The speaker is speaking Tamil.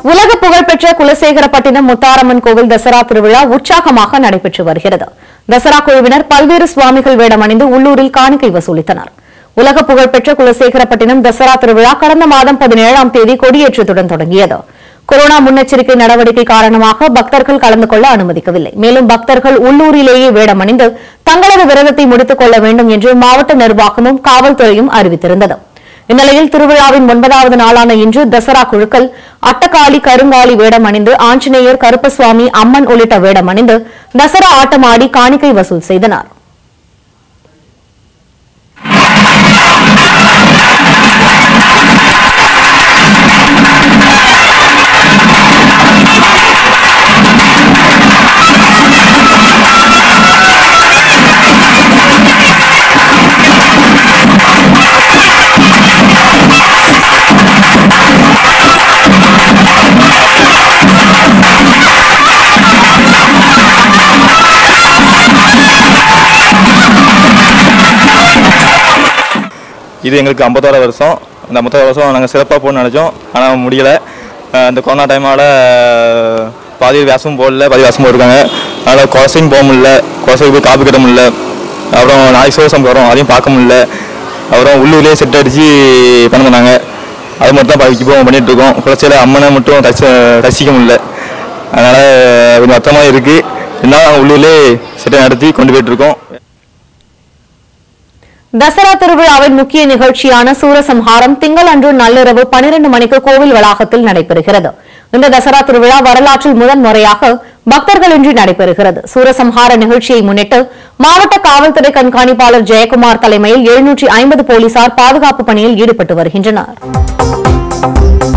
உலக புகழ்பெற்ற குலசேகரப்பட்டினம் முத்தாரம்மன் கோவில் தசரா திருவிழா உற்சாகமாக நடைபெற்று வருகிறது தசரா குழுவினர் பல்வேறு சுவாமிகள் வேடம் அணிந்து உள்ளூரில் காணிக்கை வசூலித்தனர் உலக புகழ்பெற்ற குலசேகரப்பட்டினம் தசரா திருவிழா கடந்த மாதம் பதினேழாம் தேதி கொடியேற்றத்துடன் தொடங்கியது கொரோனா முன்னெச்சரிக்கை நடவடிக்கை காரணமாக பக்தர்கள் கலந்து கொள்ள அனுமதிக்கவில்லை மேலும் பக்தர்கள் உள்ளூரிலேயே வேடம் அணிந்து தங்களது விரதத்தை முடித்துக் கொள்ள வேண்டும் என்று மாவட்ட நிர்வாகமும் காவல்துறையும் அறிவித்திருந்தது இந்நிலையில் திருவிழாவின் ஒன்பதாவது நாளான இன்று தசரா குழுக்கள் அட்டக்காளி கருங்காலி வேடம் அணிந்து ஆஞ்சநேயர் கருப்பசுவாமி அம்மன் உள்ளிட்ட வேடம் அணிந்து தசரா ஆட்டமாடி காணிக்கை வசூல் செய்தனர் இது எங்களுக்கு ஐம்பத்தோட வருஷம் அந்த ஐம்பத்தோட வருஷம் நாங்கள் சிறப்பாக போகணும்னு நினச்சோம் ஆனால் முடியலை அஹ் இந்த கொரோனா டைமால் பாதி வேஷமும் போடல பாதி வேஷமும் போட்டிருக்காங்க அதனால் குலசையும் போக முடியல குலசைக்கு போய் காப்பு கட்ட முடியல அப்புறம் நாளைக்கு சிவசம் வரும் அதையும் பார்க்க முடியல அப்புறம் உள்ளூர்லேயே செட் அடித்து பண்ண சொன்னாங்க அது மட்டும் தான் இப்போ இப்போ பண்ணிட்டு இருக்கோம் குலசையில் அம்மனை மட்டும் ரசி ரசிக்க முடியல அதனால் கொஞ்சம் வருத்தமாக இருக்குது இருந்தாலும் நாங்கள் உள்ளூர்லேயே செட்டை நடத்தி கொண்டு போயிட்டு இருக்கோம் தசரா திருவிழாவின் முக்கிய நிகழ்ச்சியான சூரசம்ஹாரம் திங்கள் அன்று நள்ளிரவு பனிரெண்டு மணிக்கு கோவில் வளாகத்தில் நடைபெறுகிறது இந்த தசரா திருவிழா வரலாற்றில் முதன் முறையாக பக்தர்களின்றி நடைபெறுகிறது சூரசம்ஹார நிகழ்ச்சியை முன்னிட்டு மாவட்ட காவல்துறை கண்காணிப்பாளர் ஜெயக்குமார் தலைமையில் எழுநூற்றி ஐம்பது போலீசார் பாதுகாப்பு பணியில் ஈடுபட்டு வருகின்றனர்